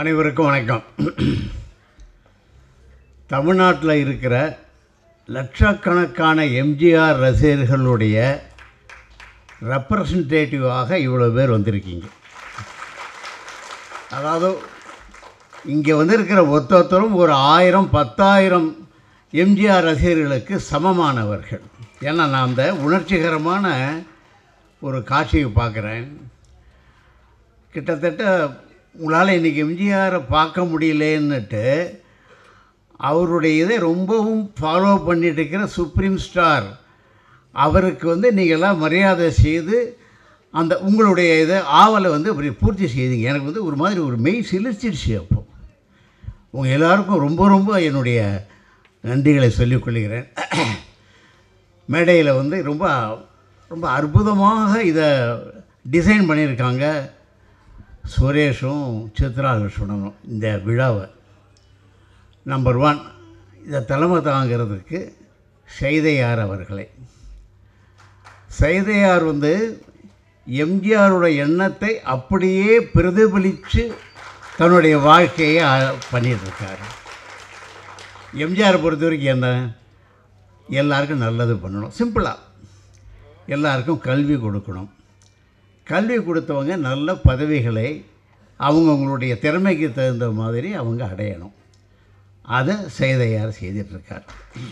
அனைவருக்கும் வணக்கம் தமிழ்நாட்டில் இருக்கிற லட்சக்கணக்கான எம்ஜிஆர் ரசிகர்களுடைய ரெப்ரசன்டேட்டிவாக இவ்வளோ பேர் வந்திருக்கீங்க அதாவது இங்கே வந்திருக்கிற ஒருத்தொருத்தரும் ஒரு ஆயிரம் பத்தாயிரம் எம்ஜிஆர் ரசிகர்களுக்கு சமமானவர்கள் ஏன்னா நான் அந்த உணர்ச்சிகரமான ஒரு காட்சியை பார்க்குறேன் கிட்டத்தட்ட உங்களால் இன்றைக்கி எம்ஜிஆரை பார்க்க முடியலேன்னுட்டு அவருடைய இதை ரொம்பவும் ஃபாலோ பண்ணிட்டு இருக்கிற சுப்ரீம் ஸ்டார் அவருக்கு வந்து நீங்கள்லாம் மரியாதை செய்து அந்த உங்களுடைய இதை ஆவலை வந்து அப்படி பூர்த்தி செய்தீங்க எனக்கு வந்து ஒரு மாதிரி ஒரு மெய் சிலிர்ச்சிடுச்சு அப்போ உங்கள் எல்லாருக்கும் ரொம்ப ரொம்ப என்னுடைய நன்றிகளை சொல்லிக் கொள்கிறேன் மேடையில் வந்து ரொம்ப ரொம்ப அற்புதமாக இதை டிசைன் பண்ணியிருக்காங்க சுரேஷும் சித்ரா லட்சுமணனும் இந்த விழாவை நம்பர் ஒன் இதை தலைமை தாங்கிறதுக்கு செய்தையார் அவர்களை செய்தையார் வந்து எம்ஜிஆரோட எண்ணத்தை அப்படியே பிரதிபலித்து தன்னுடைய வாழ்க்கையை அ- பண்ணிட்டு இருக்காரு எம்ஜிஆரை பொறுத்த வரைக்கும் என்ன எல்லாருக்கும் நல்லது பண்ணணும் சிம்பிளாக எல்லாருக்கும் கல்வி கொடுக்கணும் கல்வி கொடுத்தவங்க நல்ல பதவிகளை அவங்கவுங்களுடைய திறமைக்கு தகுந்த மாதிரி அவங்க அடையணும் அதை செய்தையார் செய்துட்ருக்கார்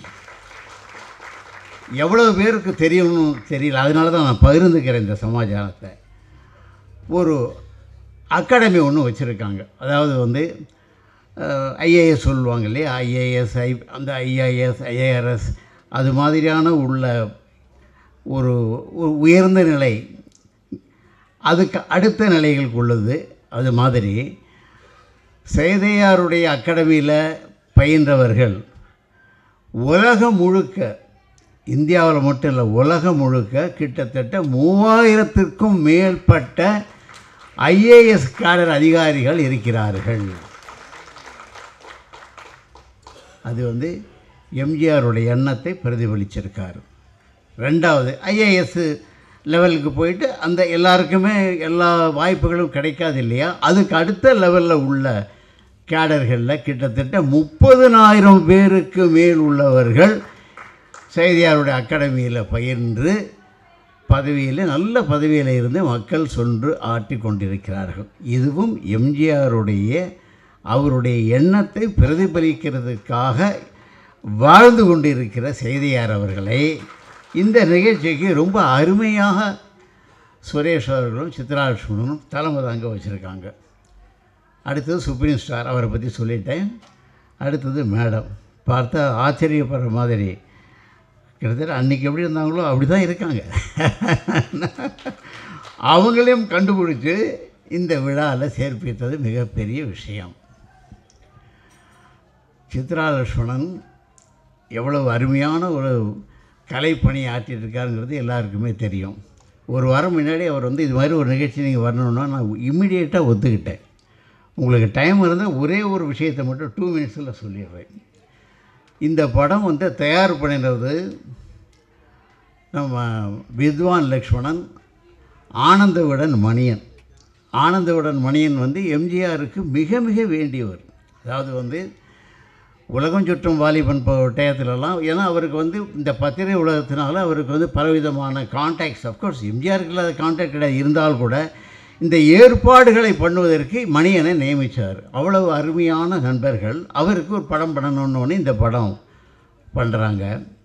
எவ்வளோ பேருக்கு தெரியணும்னு தெரியல அதனால தான் நான் பகிர்ந்துக்கிறேன் இந்த சமாச்சாரத்தை ஒரு அகாடமி ஒன்று வச்சுருக்காங்க அதாவது வந்து ஐஏஎஸ் சொல்லுவாங்க இல்லையா ஐஏஎஸ் ஐ அந்த ஐஏஎஸ் ஐஏஆர்எஸ் அது மாதிரியான உள்ள ஒரு ஒரு உயர்ந்த நிலை அதுக்கு அடுத்த நிலைகளுக்கு உள்ளது அது மாதிரி சேதையாருடைய அகாடமியில் பயின்றவர்கள் உலகம் முழுக்க இந்தியாவில் மட்டும் இல்லை உலகம் முழுக்க கிட்டத்தட்ட மூவாயிரத்திற்கும் மேற்பட்ட ஐஏஎஸ் காடர் அதிகாரிகள் இருக்கிறார்கள் அது வந்து எம்ஜிஆருடைய எண்ணத்தை பிரதிபலிச்சிருக்காரு ரெண்டாவது ஐஏஎஸ் லெவலுக்கு போயிட்டு அந்த எல்லாருக்குமே எல்லா வாய்ப்புகளும் கிடைக்காது இல்லையா அதுக்கு அடுத்த லெவலில் உள்ள கேடர்களில் கிட்டத்தட்ட முப்பதுனாயிரம் பேருக்கு மேல் உள்ளவர்கள் செய்தியாருடைய அகாடமியில் பயின்று பதவியில் நல்ல பதவியில் இருந்து மக்கள் சொன்று ஆட்டி கொண்டிருக்கிறார்கள் இதுவும் எம்ஜிஆருடைய அவருடைய எண்ணத்தை பிரதிபலிக்கிறதுக்காக வாழ்ந்து கொண்டிருக்கிற செய்தியார் அவர்களை இந்த நிகழ்ச்சிக்கு ரொம்ப அருமையாக சுரேஷ் அவர்களும் சித்ராலட்சுமணனும் தலைமை தாங்க வச்சுருக்காங்க அடுத்தது சுப்ரீம் ஸ்டார் அவரை பற்றி சொல்லிட்டேன் அடுத்தது மேடம் பார்த்தா ஆச்சரியப்படுற மாதிரி கிட்டத்தட்ட அன்றைக்கி எப்படி இருந்தாங்களோ அப்படி தான் இருக்காங்க அவங்களையும் கண்டுபிடிச்சி இந்த விழாவில் சேர்ப்பித்தது மிகப்பெரிய விஷயம் சித்ரா லட்சுமணன் எவ்வளவு அருமையான ஒரு கலைப்பணி ஆற்றிட்டு இருக்காருங்கிறது எல்லாருக்குமே தெரியும் ஒரு வாரம் முன்னாடி அவர் வந்து இது மாதிரி ஒரு நிகழ்ச்சி நீங்கள் வரணுன்னா நான் இம்மிடியேட்டாக ஒத்துக்கிட்டேன் உங்களுக்கு டைம் இருந்தால் ஒரே ஒரு விஷயத்தை மட்டும் டூ மினிட்ஸில் சொல்லிடுறேன் இந்த படம் வந்து தயார் பண்ணினது நம்ம வித்வான் லக்ஷ்மணன் ஆனந்தவிடன் மணியன் ஆனந்தவிடன் மணியன் வந்து எம்ஜிஆருக்கு மிக மிக வேண்டியவர் அதாவது வந்து உலகம் சுற்றும் வாலிபன் ப- டயத்துலலாம் ஏன்னா அவருக்கு வந்து இந்த பத்திரிகை உலகத்தினால அவருக்கு வந்து பலவிதமான கான்டாக்ட்ஸ் அஃப்கோர்ஸ் எம்ஜிஆருக்கு இல்லாத கான்டாக்ட் கிடையாது இருந்தால் கூட இந்த ஏற்பாடுகளை பண்ணுவதற்கு மணியனை நியமித்தார் அவ்வளவு அருமையான நண்பர்கள் அவருக்கு ஒரு படம் பண்ணணுன்னொன்னே இந்த படம் பண்ணுறாங்க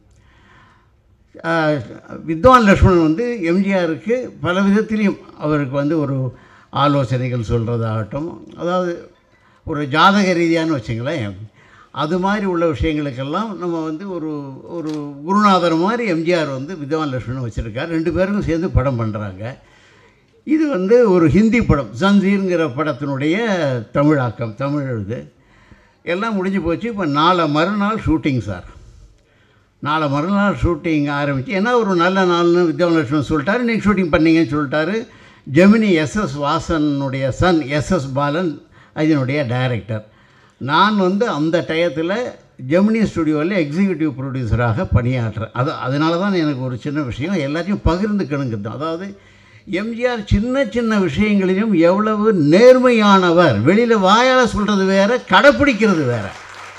ஆஹ் வித்வான் லக்ஷ்மணன் வந்து எம்ஜிஆருக்கு பல விதத்திலையும் அவருக்கு வந்து ஒரு ஆலோசனைகள் சொல்கிறதாகட்டும் அதாவது ஒரு ஜாதக ரீதியான்னு வச்சுங்களேன் அது மாதிரி உள்ள விஷயங்களுக்கெல்லாம் நம்ம வந்து ஒரு ஒரு குருநாதர் மாதிரி எம்ஜிஆர் வந்து வித்வான் லக்ஷ்மணன் வச்சுருக்கார் ரெண்டு பேருக்கும் சேர்ந்து படம் பண்ணுறாங்க இது வந்து ஒரு ஹிந்தி படம் ஜன்சீருங்கிற படத்தினுடைய தமிழாக்கம் தமிழ் இது எல்லாம் முடிஞ்சு போச்சு இப்போ நாளை மறுநாள் ஷூட்டிங் சார் நாளை மறுநாள் ஷூட்டிங் ஆரம்பிச்சு ஏன்னா ஒரு நல்ல நாள்னு வித்யாவன் லட்சுமணன் சொல்லிட்டாரு இன்றைக்கி ஷூட்டிங் பண்ணீங்கன்னு சொல்லிட்டாரு ஜெமினி எஸ்எஸ் வாசனுடைய சன் எஸ்எஸ் பாலன் அதனுடைய டைரக்டர் நான் வந்து அந்த டயத்தில் ஜெமினி ஸ்டுடியோவில் எக்ஸிக்யூட்டிவ் ப்ரொடியூசராக பணியாற்றுறேன் அது அதனால தான் எனக்கு ஒரு சின்ன விஷயம் எல்லாத்தையும் பகிர்ந்துக்கணுங்கிறது அதாவது எம்ஜிஆர் சின்ன சின்ன விஷயங்களிலும் எவ்வளவு நேர்மையானவர் வெளியில் வாயால் சொல்கிறது வேற கடைப்பிடிக்கிறது வேற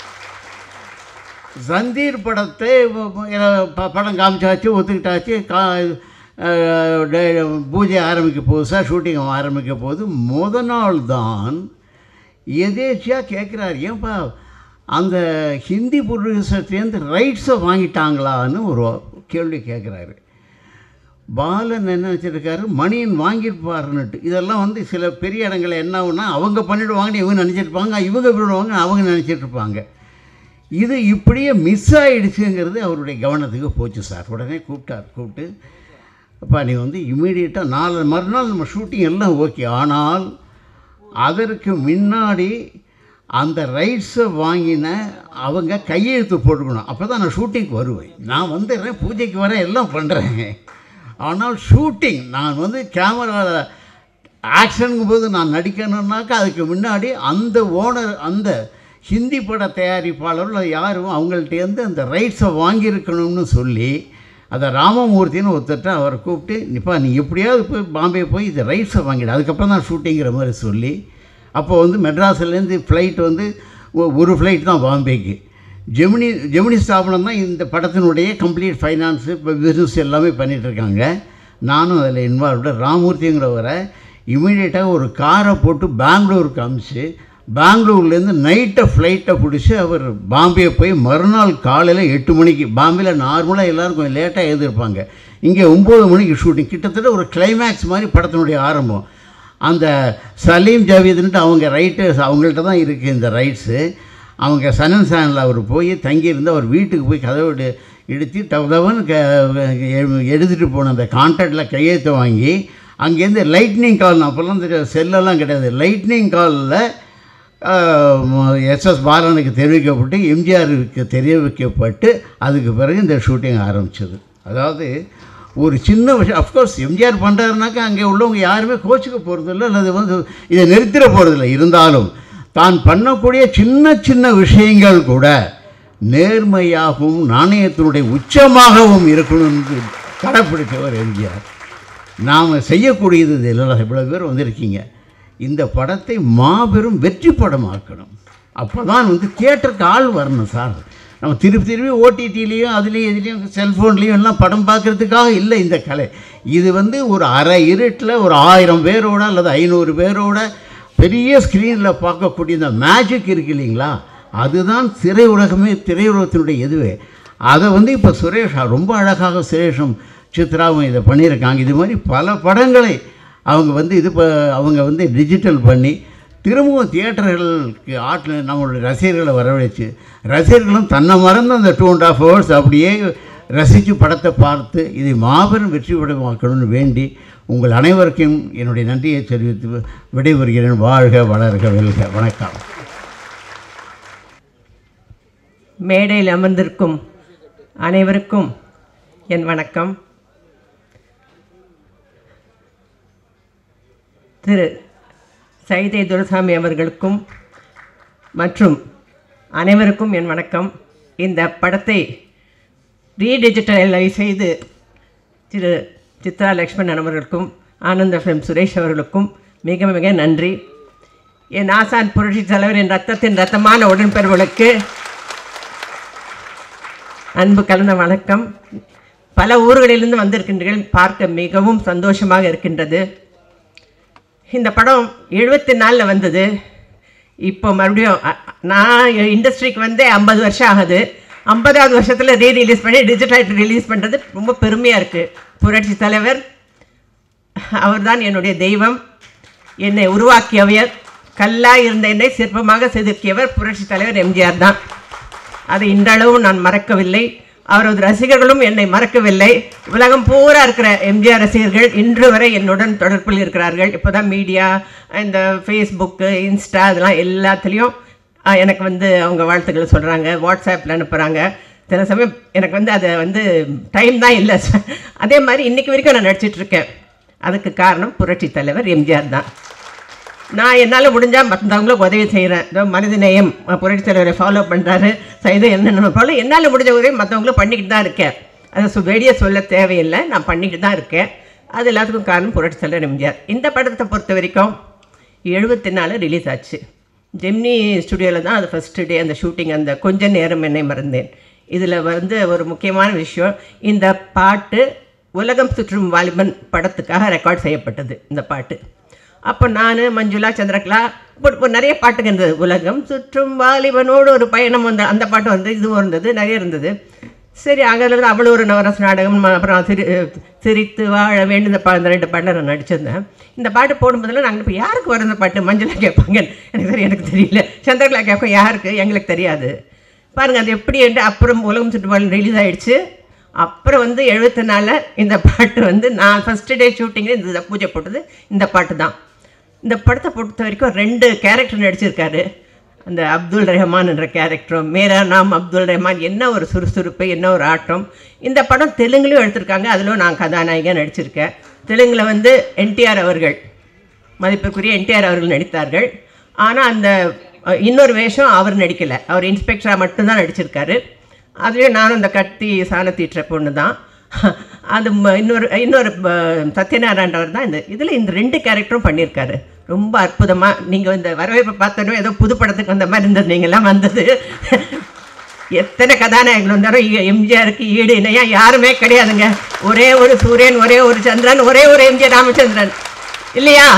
சந்தீர் படத்தை வ- வ- எல்லாம் ப- படம் காமிச்சாச்சு ஒத்துக்கிட்டாச்சு கா அஹ், டே- பூஜை ஆரம்பிக்க போகுது சார் ஷூட்டிங் ஆரம்பிக்க போகுது முத நாள் தான் எதேச்சியாக கேட்குறாரு ஏன்பா அந்த ஹிந்தி ப்ரொடியூசர்லேருந்து ரைட்ஸை வாங்கிட்டாங்களான்னு ஒரு கேள்வி கேட்குறாரு பாலன் என்ன வச்சுருக்காரு மணியன் வாங்கியிருப்பாருன்னுட்டு இதெல்லாம் வந்து சில பெரிய இடங்களில் என்ன ஆகுனா அவங்க பண்ணிடுவாங்கன்னு இவங்க நினச்சிருப்பாங்க இவங்க விடுவாங்க அவங்க நினச்சிட்டு இருப்பாங்க இது இப்படியே மிஸ் ஆகிடுச்சுங்கிறது அவருடைய கவனத்துக்கு போச்சு சார் உடனே கூப்பிட்டார் கூப்பிட்டு அப்பா நீ வந்து இமீடியட்டாக நாலு மறுநாள் நம்ம ஷூட்டிங் எல்லாம் ஓகே ஆனால் அதற்கு முன்னாடி அந்த ரைட்ஸை வாங்கின அவங்க கையெழுத்து போட்டுக்கணும் அப்போ தான் நான் ஷூட்டிங்க்கு வருவேன் நான் வந்துடுறேன் பூஜைக்கு வரேன் எல்லாம் பண்ணுறேன் ஆனால் ஷூட்டிங் நான் வந்து கேமராவில் ஆக்ஷனுங்கும் போது நான் நடிக்கணுன்னாக்கா அதுக்கு முன்னாடி அந்த ஓனர் அந்த ஹிந்தி பட தயாரிப்பாளர்கள் யாரும் அவங்கள்ட்டேருந்து அந்த ரைட்ஸை வாங்கியிருக்கணும்னு சொல்லி அதை ராமமூர்த்தின்னு ஒருத்தர்ட்ட அவரை கூப்பிட்டு நிப்பா நீ எப்படியாவது போய் பாம்பே போய் இந்த ரைட்ஸை வாங்கிடு அதுக்கப்புறம் தான் ஷூட்டிங்கிற மாதிரி சொல்லி அப்போ வந்து மெட்ராஸ்லேருந்து ஃப்ளைட் வந்து ஒ- ஒரு ஃப்ளைட் தான் பாம்பேக்கு ஜெமினி ஜெமினி ஸ்தாபனம் தான் இந்த படத்தினுடைய கம்ப்ளீட் ஃபைனான்ஸு இப்போ பிஸ்னஸ் எல்லாமே பண்ணிட்டு இருக்காங்க நானும் அதில் இன்வால்வ்டு ராமூர்த்திங்கிறவரை இமீடியட்டாக ஒரு காரை போட்டு பெங்களூருக்கு அமிச்சு பெங்களூர்லேருந்து நைட்டை ஃப்ளைட்டை பிடிச்சி அவர் பாம்பே போய் மறுநாள் காலையில் எட்டு மணிக்கு பாம்பேயில் நார்மலாக எல்லோரும் கொஞ்சம் லேட்டாக எழுதியிருப்பாங்க இங்கே ஒம்பது மணிக்கு ஷூட்டிங் கிட்டத்தட்ட ஒரு கிளைமேக்ஸ் மாதிரி படத்தினுடைய ஆரம்பம் அந்த சலீம் ஜாவீதுன்ட்டு அவங்க ரைட்டர்ஸ் அவங்கள்ட்ட தான் இருக்குது இந்த ரைட்ஸு அவங்க சனன் சேனலில் அவர் போய் தங்கியிருந்து அவர் வீட்டுக்கு போய் கதவு இடு- இடித்து தவதவன் க எடுத்துகிட்டு போன அந்த கான்ட்ராக்டில் கையெழுத்து வாங்கி அங்கேருந்து லைட்னிங் கால் அப்போல்லாம் இந்த செல்லெல்லாம் கிடையாது லைட்னிங் காலில் எஸ்எஸ் பாலனுக்கு தெரிவிக்கப்பட்டு எம்ஜிஆருக்கு தெரிய வைக்கப்பட்டு அதுக்கு பிறகு இந்த ஷூட்டிங் ஆரம்பிச்சது அதாவது ஒரு சின்ன விஷயம் அஃப்கோர்ஸ் எம்ஜிஆர் பண்ணுறாருனாக்கா அங்கே உள்ளவங்க யாருமே கோச்சிக்க போகிறதில்ல அல்லது வந்து இதை நிறுத்திட போகிறதில்ல இருந்தாலும் தான் பண்ணக்கூடிய சின்ன சின்ன விஷயங்கள் கூட நேர்மையாகவும் நாணயத்தினுடைய உச்சமாகவும் இருக்கணும்னு கடைப்பிடித்தவர் எம்ஜிஆர் நாம் செய்யக்கூடியது இது இல்லை இவ்வளோ பேர் வந்திருக்கீங்க இந்த படத்தை மாபெரும் வெற்றி படமாக்கணும் அப்போ தான் வந்து தியேட்டருக்கு ஆள் வரணும் சார் நம்ம திருப்பி திருப்பி ஓடிடிலையும் அதுலேயும் இதுலேயும் செல்ஃபோன்லேயும் எல்லாம் படம் பார்க்குறதுக்காக இல்லை இந்த கலை இது வந்து ஒரு அரை இருட்டில் ஒரு ஆயிரம் பேரோட அல்லது ஐநூறு பேரோட பெரிய ஸ்க்ரீனில் பார்க்கக்கூடிய இந்த மேஜிக் இருக்கு இல்லைங்களா அதுதான் திரையுலகமே திரையுலகத்தினுடைய இதுவே அதை வந்து இப்போ சுரேஷ் ரொம்ப அழகாக சுரேஷும் சித்ராவும் இதை பண்ணியிருக்காங்க இது மாதிரி பல படங்களை அவங்க வந்து இது ப அவங்க வந்து டிஜிட்டல் பண்ணி திரும்பவும் தியேட்டர்களுக்கு ஆட்டில் நம்மளுடைய ரசிகர்களை வரவழைச்சு ரசிகர்களும் தன்னை மறந்து அந்த டூ அண்ட் ஆஃப் ஹவர்ஸ் அப்படியே ரசித்து படத்தை பார்த்து இதை மாபெரும் வெற்றி படமாக்கணும்னு வேண்டி உங்கள் அனைவருக்கும் என்னுடைய நன்றியை தெரிவித்து விடைபெறுகிறேன் வாழ்க வளர்க வெல்க வணக்கம் மேடையில் அமர்ந்திருக்கும் அனைவருக்கும் என் வணக்கம் திரு சைதை துரசாமி அவர்களுக்கும் மற்றும் அனைவருக்கும் என் வணக்கம் இந்த படத்தை ரீடிஜிட்டலைஸ் செய்து திரு சித்ரா லக்ஷ்மணன் அவர்களுக்கும் ஆனந்த ஃபிலிம் சுரேஷ் அவர்களுக்கும் மிக மிக நன்றி என் ஆசான் புரட்சி தலைவர் என் ரத்தத்தின் ரத்தமான உடன்பிறவுகளுக்கு அன்பு கலந்த வணக்கம் பல ஊர்களிலிருந்து வந்திருக்கின்றீர்கள் பார்க்க மிகவும் சந்தோஷமாக இருக்கின்றது இந்த படம் எழுபத்தி நாலில் வந்தது இப்போ மறுபடியும் அ- நான் இண்டஸ்ட்ரிக்கு வந்து ஐம்பது வருஷம் ஆகுது ஐம்பதாவது வருஷத்தில் ரீ ரிலீஸ் பண்ணி டிஜிட்டல் ரிலீஸ் பண்ணுறது ரொம்ப பெருமையாக இருக்குது புரட்சி தலைவர் அவர்தான் என்னுடைய தெய்வம் என்னை உருவாக்கியவர் கல்லாய் இருந்த என்னை சிற்பமாக செதுக்கியவர் புரட்சி தலைவர் எம்ஜிஆர் தான் அதை இன்றளவும் நான் மறக்கவில்லை அவரது ரசிகர்களும் என்னை மறக்கவில்லை உலகம் பூரா இருக்கிற எம்ஜிஆர் ரசிகர்கள் இன்று வரை என்னுடன் தொடர்பில் இருக்கிறார்கள் இப்போ தான் மீடியா இந்த ஃபேஸ்புக்கு இன்ஸ்டா இதெல்லாம் எல்லாத்துலேயும் அஹ், எனக்கு வந்து அவங்க வாழ்த்துக்களை சொல்கிறாங்க வாட்ஸ்அப்பில் அனுப்புகிறாங்க சில சமயம் எனக்கு வந்து அதை வந்து டைம் தான் இல்லை அதே மாதிரி இன்றைக்கி வரைக்கும் நான் நடிச்சிட்டு இருக்கேன் அதுக்கு காரணம் புரட்சி தலைவர் எம்ஜிஆர் தான் நான் என்னால் முடிஞ்சால் மற்றவங்களுக்கு உதவி செய்கிறேன் இதோ மனிதநேயம் அஹ், புரட்சி தலைவரை ஃபாலோ பண்ணுறாரு சைதம் என்னென்ன போல என்னால் முடிஞ்ச உதவி மற்றவங்களும் பண்ணிக்கிட்டு தான் இருக்கேன் அதை சு வெளியே சொல்ல தேவையில்லை நான் பண்ணிக்கிட்டு தான் இருக்கேன் அது எல்லாத்துக்கும் காரணம் புரட்சி தலைவர் எம்ஜிஆர் இந்த படத்தை பொறுத்த வரைக்கும் எழுபத்தி நாலு ரிலீஸ் ஆச்சு ஜெமினி ஸ்டுடியோவில் தான் அது ஃபஸ்ட்டு டே அந்த ஷூட்டிங் அந்த கொஞ்ச நேரம் என்னை மறந்தேன் இதில் வந்து ஒரு முக்கியமான விஷயம் இந்த பாட்டு உலகம் சுற்றும் வாலிபன் படத்துக்காக ரெக்கார்ட் செய்யப்பட்டது இந்த பாட்டு அப்போ நான் மஞ்சுளா சந்திரகலா இப்போ இப்போ நிறைய பாட்டுங்க இருந்தது உலகம் சுற்றும் வாலிபனோடு ஒரு பயணம் வந்து அந்த பாட்டு வந்து இதுவும் இருந்தது நிறைய இருந்தது சரி அங்கே இருந்து அவ்வளோ ஒரு நவரச நாடகம் ம- அப்புறம் சிரி சிரித்து வாழ வேண்டும் இந்த பா இந்த ரெண்டு பாட்டில் நான் நடிச்சிருந்தேன் இந்த பாட்டு போடும்போதெல்லாம் நாங்கள் இப்போ யாருக்கு வர இந்த பாட்டு மஞ்சளா கேட்பாங்க எனக்கு சரி எனக்கு தெரியல சந்திரகலா கேட்கும் யாருக்கு எங்களுக்கு தெரியாது பாருங்கள் அது எப்படி என்று அப்புறம் உலகம் சுற்றுப்பாடு ரிலீஸ் ஆயிடுச்சு அப்புறம் வந்து எழுபத்தி நாலில் இந்த பாட்டு வந்து நான் ஃபஸ்ட்டு டே ஷூட்டிங்கில் இந்த பூஜை போட்டது இந்த பாட்டு தான் இந்த படத்தை பொறுத்த வரைக்கும் ரெண்டு கேரக்டர் நடிச்சிருக்காரு அந்த அப்துல் ரஹ்மான் என்ற கேரக்டரும் மேரா நாம் அப்துல் ரஹ்மான் என்ன ஒரு சுறுசுறுப்பு என்ன ஒரு ஆட்டம் இந்த படம் தெலுங்குலையும் எடுத்திருக்காங்க அதிலும் நான் கதாநாயகியாக நடிச்சிருக்கேன் தெலுங்கில் வந்து என்டிஆர் அவர்கள் மதிப்பிற்குரிய என்டிஆர் அவர்கள் நடித்தார்கள் ஆனால் அந்த அஹ், இன்னொரு வேஷம் அவர் நடிக்கலை அவர் இன்ஸ்பெக்டராக மட்டும்தான் நடிச்சிருக்காரு அதுலேயும் நானும் அந்த கத்தி சாண தீட்டுற பொண்ணு தான் அது ம- இன்னொரு இன்னொரு ப- சத்யநாராயணவர் தான் இந்த இதில் இந்த ரெண்டு கேரக்டரும் பண்ணியிருக்காரு ரொம்ப அற்புதமாக நீங்கள் இந்த வரவேற்பை பார்த்தோன்னே ஏதோ புது படத்துக்கு வந்த மாதிரி இருந்தது நீங்கள்லாம் வந்தது எத்தனை கதாநாயகர்கள் வந்தாலும் இ- எம்ஜிஆருக்கு ஈடு இணையா யாருமே கிடையாதுங்க ஒரே ஒரு சூரியன் ஒரே ஒரு சந்திரன் ஒரே ஒரு எம்ஜிஆர் ராமச்சந்திரன் இல்லையா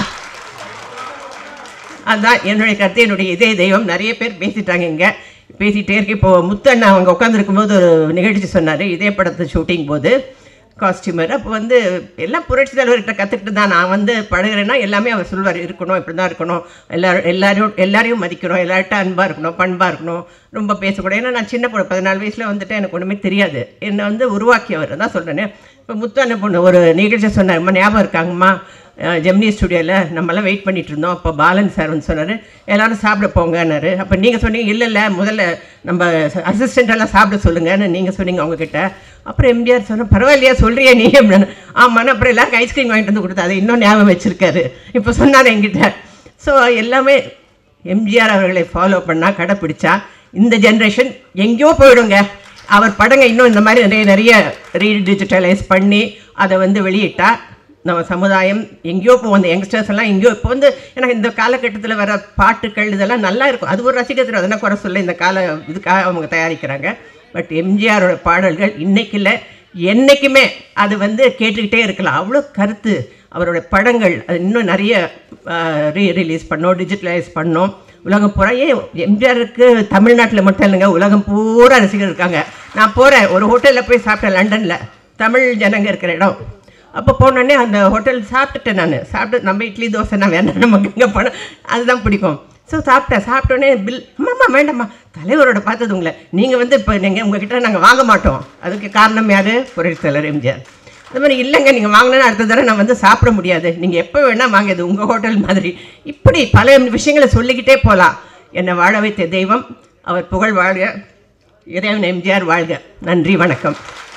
அதான் என்னுடைய கருத்து என்னுடைய இதே தெய்வம் நிறைய பேர் பேசிட்டாங்க இங்கே பேசிகிட்டே இருக்கு இப்போ முத்தண்ணா அவங்க உட்காந்துருக்கும்போது ஒரு நிகழ்ச்சி சொன்னார் இதே படத்து ஷூட்டிங் போது காஸ்டியூமர் அப்போ வந்து எல்லாம் புரட்சி தலைவர்கிட்ட கற்றுக்கிட்டு தான் நான் வந்து பழகுறேன்னா எல்லாமே அவர் சொல்வார் இருக்கணும் இப்படி தான் இருக்கணும் எல்லாரும் எல்லாரையும் எல்லாரையும் மதிக்கணும் எல்லார்ட்ட அன்பாக இருக்கணும் பண்பாக இருக்கணும் ரொம்ப பேசக்கூடாது ஏன்னா நான் சின்ன பொண்ணு பதினாலு வயசில் வந்துட்டு எனக்கு ஒன்றுமே தெரியாது என்னை வந்து உருவாக்கியவர் தான் சொல்கிறேனே இப்போ முத்து அண்ணன் பொண்ணு ஒரு நிகழ்ச்சி சொன்னார் அம்மா ஞாபகம் இருக்காங்கம்மா அஹ் ஜெமினி ஸ்டுடியோவில் நம்மலாம் வெயிட் பண்ணிட்டு இருந்தோம் அப்போ பாலன் சார் வந்து சொன்னார் எல்லாரும் சாப்பிட போங்கன்னாரு அப்போ நீங்கள் சொன்னீங்க இல்லை இல்லை முதல்ல நம்ம அசிஸ்டண்ட் எல்லாம் சாப்பிட சொல்லுங்கன்னு நீங்கள் சொன்னீங்க அவங்கக்கிட்ட அப்புறம் எம்ஜிஆர் சொன்ன பரவாயில்லையா சொல்றியா நீ அப்படின்னு ஆமாண்ணா அப்புறம் எல்லாருக்கும் ஐஸ்கிரீம் வாங்கிட்டு வந்து கொடுத்தா அதை இன்னும் ஞாபகம் வச்சிருக்காரு இப்போ சொன்னார் என்கிட்ட ஸோ எல்லாமே எம்ஜிஆர் அவர்களை ஃபாலோ பண்ணால் கடைப்பிடிச்சா இந்த ஜென்ரேஷன் எங்கேயோ போயிடுங்க அவர் படங்க இன்னும் இந்த மாதிரி நிறைய நிறைய ரீடிஜிட்டலைஸ் பண்ணி அதை வந்து வெளியிட்டா நம்ம சமுதாயம் எங்கேயோ போகும் அந்த யங்ஸ்டர்ஸ் எல்லாம் எங்கேயோ இப்போ வந்து எனக்கு இந்த காலகட்டத்தில் வர பாட்டுக்கள் இதெல்லாம் நல்லா இருக்கும் அது ஒரு ரசிகத்தில் அதெல்லாம் குறை சொல்ல இந்த கால இதுக்காக அவங்க தயாரிக்கிறாங்க பட் எம்ஜிஆரோட பாடல்கள் இன்னைக்கு இல்லை என்றைக்குமே அது வந்து கேட்டுக்கிட்டே இருக்கலாம் அவ்வளோ கருத்து அவரோட படங்கள் அது இன்னும் நிறைய ரீ ரிலீஸ் பண்ணோம் டிஜிட்டலைஸ் பண்ணோம் உலகம் பூரா ஏன் எம்ஜிஆருக்கு தமிழ்நாட்டில் மட்டும் இல்லைங்க உலகம் பூரா ரசிகர் இருக்காங்க நான் போகிறேன் ஒரு ஹோட்டலில் போய் சாப்பிட்டேன் லண்டனில் தமிழ் ஜனங்க இருக்கிற இடம் அப்போ போனோடனே அந்த ஹோட்டல் சாப்பிட்டுட்டேன் நான் சாப்பிட்டு நம்ம இட்லி தோசை நான் வேண்டாம் நமக்கு இங்கே போனேன் அதுதான் பிடிக்கும் ஸோ சாப்பிட்டேன் சாப்பிட்டோன்னே பில் அம்மாம்மா வேண்டாம்மா தலைவரோட பார்த்தது உங்களை நீங்கள் வந்து இப்போ நீங்கள் உங்ககிட்ட நாங்கள் வாங்க மாட்டோம் அதுக்கு காரணம் யார் புரட்சி தலைவர் எம்ஜிஆர் இந்த மாதிரி இல்லைங்க நீங்கள் வாங்கினா அடுத்த தடவை நான் வந்து சாப்பிட முடியாது நீங்கள் எப்போ வேணால் வாங்க இது உங்கள் ஹோட்டல் மாதிரி இப்படி பல விஷயங்களை சொல்லிக்கிட்டே போகலாம் என்னை வாழ வைத்த தெய்வம் அவர் புகழ் வாழ்க இறைவன் எம்ஜிஆர் வாழ்க நன்றி வணக்கம்